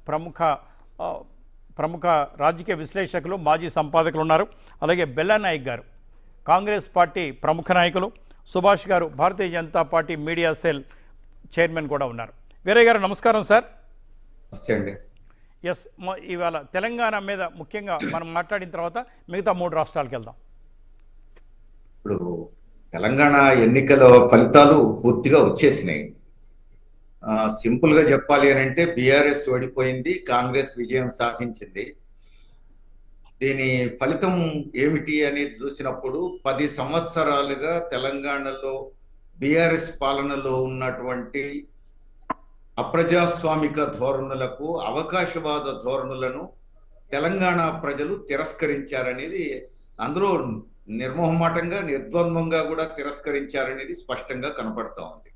ప్రముఖ ఆ, ప్రముఖ రాజకీయ విశ్లేషకులు మాజీ సంపాదకులు ఉన్నారు అలాగే బెల్లా నాయక్ గారు కాంగ్రెస్ పార్టీ ప్రముఖ నాయకులు సుభాష్ గారు Bharatiya Janata Party media cell chairman కూడా ఉన్నారు వీరయ్య గారు నమస్కారం సార్ నమస్తే అండి ఎస్ మ- ఇవాళ తెలంగాణ మీద ముఖ్యంగా మనం మాట్లాడిన తర్వాత మిగతా మూడు రాష్ట్రాలకు వెళ్దాం ఇప్పుడు తెలంగాణ ఎన్నికల ఫలితాలు పూర్తిగా వచ్చేసినాయి ఆ, సింపుల్ గా చెప్పాలి అని అంటే బీఆర్ఎస్ ఓడిపోయింది కాంగ్రెస్ విజయం సాధించింది దీని ఫలితం ఏమిటి అనేది చూసినప్పుడు పది సంవత్సరాలుగా తెలంగాణలో బీఆర్ఎస్ పాలనలో ఉన్నటువంటి అప్రజాస్వామిక ధోరణులకు అవకాశవాద ధోరణులను తెలంగాణ ప్రజలు తిరస్కరించారనేది అందులో నిర్మోహమాటంగా నిర్ద్వంద్వంగా కూడా తిరస్కరించారనేది స్పష్టంగా కనపడతా ఉంది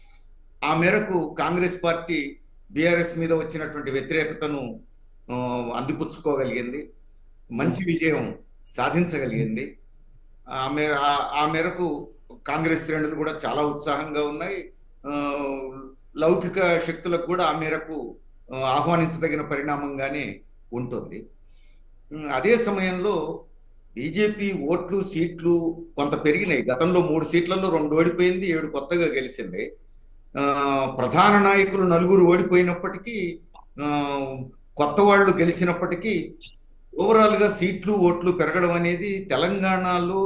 ఆ మేరకు కాంగ్రెస్ పార్టీ బీఆర్ఎస్ మీద వచ్చినటువంటి వ్యతిరేకతను ఆ, అందిపుచ్చుకోగలిగింది మంచి విజయం సాధించగలిగింది ఆ మేర ఆ- ఆ మేరకు కాంగ్రెస్ శ్రేణులు కూడా చాలా ఉత్సాహంగా ఉన్నాయి ఆ, లౌకిక శక్తులకు కూడా ఆ మేరకు ఆ, ఆహ్వానించదగిన పరిణామంగానే ఉంటుంది ఉమ్, అదే సమయంలో బీజేపీ ఓట్లు సీట్లు కొంత పెరిగినాయి గతంలో మూడు సీట్లలో రెండు ఓడిపోయింది ఏడు కొత్తగా గెలిచింది ఆ, ప్రధాన నాయకులు నలుగురు ఓడిపోయినప్పటికీ ఆ, కొత్త వాళ్ళు గెలిచినప్పటికీ ఓవరాల్ గా సీట్లు ఓట్లు పెరగడం అనేది తెలంగాణలో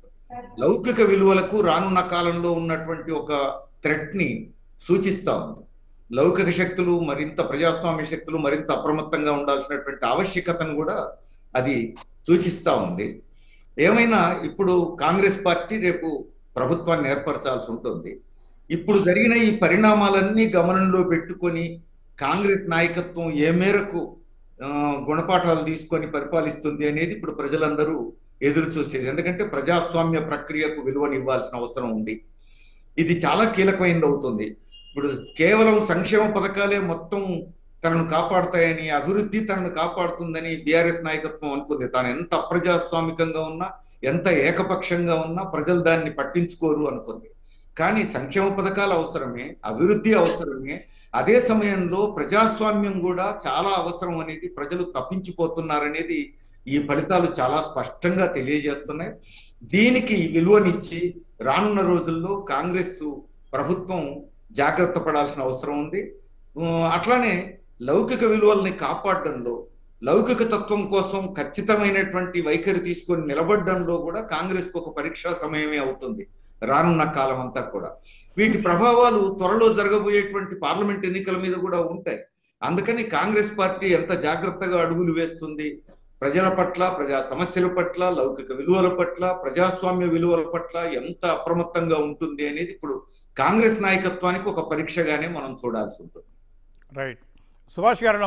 లౌకిక విలువలకు రానున్న కాలంలో ఉన్నటువంటి ఒక థ్రెట్ ని సూచిస్తా ఉంది లౌకిక శక్తులు మరింత ప్రజాస్వామ్య శక్తులు మరింత అప్రమత్తంగా ఉండాల్సినటువంటి ఆవశ్యకతను కూడా అది సూచిస్తా ఉంది ఏమైనా ఇప్పుడు కాంగ్రెస్ పార్టీ రేపు ప్రభుత్వాన్ని ఏర్పరచాల్సి ఉంటుంది ఇప్పుడు జరిగిన ఈ పరిణామాలన్నీ గమనంలో పెట్టుకొని కాంగ్రెస్ నాయకత్వం ఏ మేరకు ఆ, గుణపాఠాలు తీసుకొని పరిపాలిస్తుంది అనేది ఇప్పుడు ప్రజలందరూ ఎదురు చూసేది ఎందుకంటే ప్రజాస్వామ్య ప్రక్రియకు విలువనివ్వాల్సిన అవసరం ఉంది ఇది చాలా కీలకమైనది అవుతుంది ఇప్పుడు కేవలం సంక్షేమ పథకాలే మొత్తం తనను కాపాడుతాయని అభివృద్ధి తనను కాపాడుతుందని బీఆర్ఎస్ నాయకత్వం అనుకుంది తాను ఎంత అప్రజాస్వామికంగా ఉన్నా ఎంత ఏకపక్షంగా ఉన్నా ప్రజలు దాన్ని పట్టించుకోరు అనుకుంది కానీ సంక్షేమ పథకాలు అవసరమే అభివృద్ధి అవసరమే అదే సమయంలో ప్రజాస్వామ్యం కూడా చాలా అవసరం అనేది ప్రజలు తప్పించిపోతున్నారనేది ఈ ఫలితాలు చాలా స్పష్టంగా తెలియజేస్తున్నాయి దీనికి విలువనిచ్చి రానున్న రోజుల్లో కాంగ్రెస్ ప్రభుత్వం జాగ్రత్త పడాల్సిన అవసరం ఉంది ఆ, అట్లానే లౌకిక విలువల్ని కాపాడడంలో లౌకిక తత్వం కోసం ఖచ్చితమైనటువంటి వైఖరి తీసుకొని నిలబడడంలో కూడా కాంగ్రెస్ కు ఒక పరీక్షా సమయమే అవుతుంది రానున్న కాలం అంతా కూడా వీటి ప్రభావాలు త్వరలో జరగబోయేటువంటి పార్లమెంట్ ఎన్నికల మీద కూడా ఉంటాయి అందుకని కాంగ్రెస్ పార్టీ ఎంత జాగ్రత్తగా అడుగులు వేస్తుంది ప్రజల పట్ల ప్రజా సమస్యల పట్ల లౌకిక విలువల పట్ల ప్రజాస్వామ్య విలువల పట్ల ఎంత అప్రమత్తంగా ఉంటుంది అనేది ఇప్పుడు కాంగ్రెస్ నాయకత్వానికి ఒక పరీక్షగానే మనం చూడాల్సి ఉంటుంది రైట్ సుభాష్ గారు